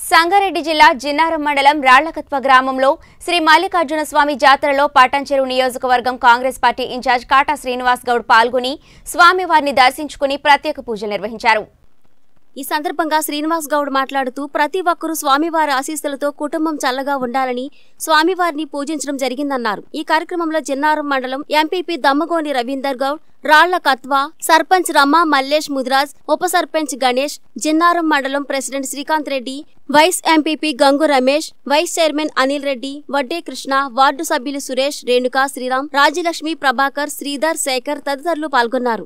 సంగారెడ్డి జిల్లా జిన్నారం మండలం రాళ్లకత్వ గ్రామంలో శ్రీ మల్లికార్జున స్వామి జాతరలో పాటంచెరు నియోజకవర్గం కాంగ్రెస్ పార్టీ ఇన్ఛార్జ్ కాటా శ్రీనివాస్ గౌడ్ పాల్గొని స్వామివారిని దర్శించుకుని ప్రత్యేక పూజలు నిర్వహించారు ఈ సందర్భంగా శ్రీనివాస్ గౌడ్ మాట్లాడుతూ ప్రతి ఒక్కరూ స్వామివారి ఆశీస్సులతో కుటుంబం చల్లగా ఉండాలని స్వామివారిని పూజించడం జరిగిందన్నారు ఈ కార్యక్రమంలో జిన్నారం మండలం ఎంపీపీ దమ్మగోని రవీందర్ గౌడ్ రాళ్ల కత్వా సర్పంచ్ రమా మల్లేష్ ముదిరాజ్ ఉప సర్పంచ్ గణేష్ జిన్నారం మండలం president Srikanth Reddy vice MPP Gangu Ramesh vice chairman Anil Reddy Vadde Krishna ward సభ్యులు సురేష్ రేణుకా శ్రీరామ్ రాజ్యలక్ష్మి ప్రభాకర్ శ్రీధర్ శేఖర్ తదితరులు పాల్గొన్నారు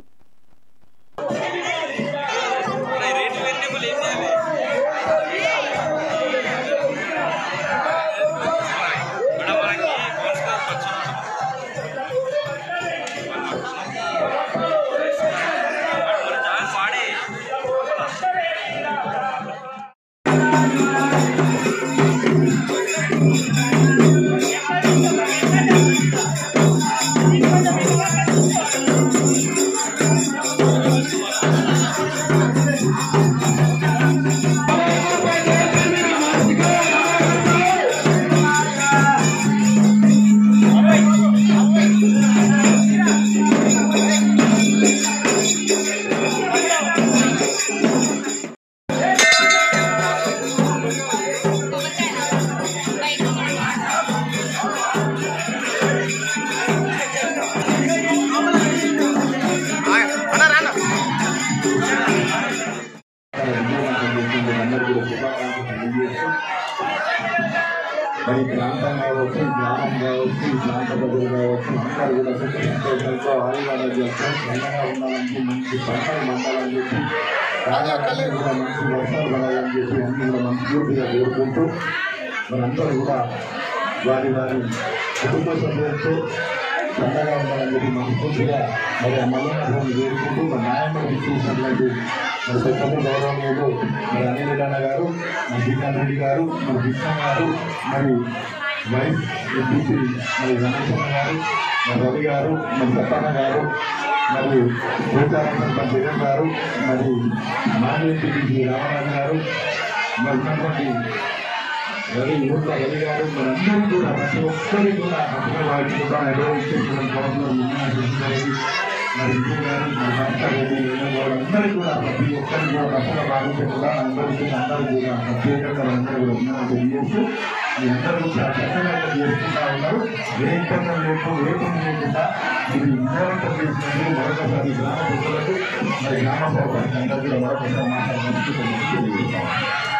మరి ప్రాంతం కావచ్చు గ్రామం కావచ్చు ఈ ప్రాంత ప్రజలు కావచ్చు అందరూ కూడా సుఖ సంతోషాలతో ఆయుర్వేదాలతో చల్లగా ఉండాలని మంచి పంటలు మండాలని చెప్పి రాజాకాలం కూడా మంచి వర్షాలు పడాలని చెప్పి అన్ని కూడా మనస్ఫూర్తిగా కోరుకుంటూ మనందరూ కూడా వారి వారి కుటుంబ సభ్యులతో చల్లగా ఉండాలని చెప్పి మనస్ఫూర్తిగా మరి ఆ మల్లన్నస్వామి వేడుకుంటూ మరి న్యాయమని ఇచ్చేసినటువంటి మరి పెద్దలు గౌరవనీయులు మరి అనిల్ రెడ్డి గారు మరి శ్రీకాంత్ రెడ్డి గారు మరి కృష్ణ గారు మరి వైస్ ఎంపీసీ మరి రమేశన్న గారు మరి రవి గారు మరి సత్తన్న గారు మరి భూచారం సర్పంచ్ జగన్ గారు మరి మాజీ ఎంపీసీ రామరాజు గారు మరి ఉన్నటువంటి రవి యువత రవి గారు మనందరూ కూడా ప్రతి ఒక్కరికి కూడా పక్కన వారికి కూడా నిర్వహించేటువంటి గవర్నర్ ముఖ్యమంత్రి మరి ఇంకో గారు మరి డాక్టర్ రెడ్డి వాళ్ళందరికీ కూడా ప్రతి ఒక్కరికి కూడా పక్కన భావించకుండా అందరికీ అందరూ కూడా ప్రత్యేకంగా అందరూ కూడా ఉన్నారని తెలియజేస్తూ మీ అందరూ కూడా చక్కగా ఇక్కడ చేసుకుంటా ఉన్నారు ఏ ఇబ్బందులు లేకు ఏ పని లేకుండా ఇది విజయవంతం చేసినందుకు మరొకసారి గ్రామ ప్రజలకు మరి గ్రామ సభ అందరూ కూడా మరొకసారి మాట్లాడాలని తెలియజేస్తాం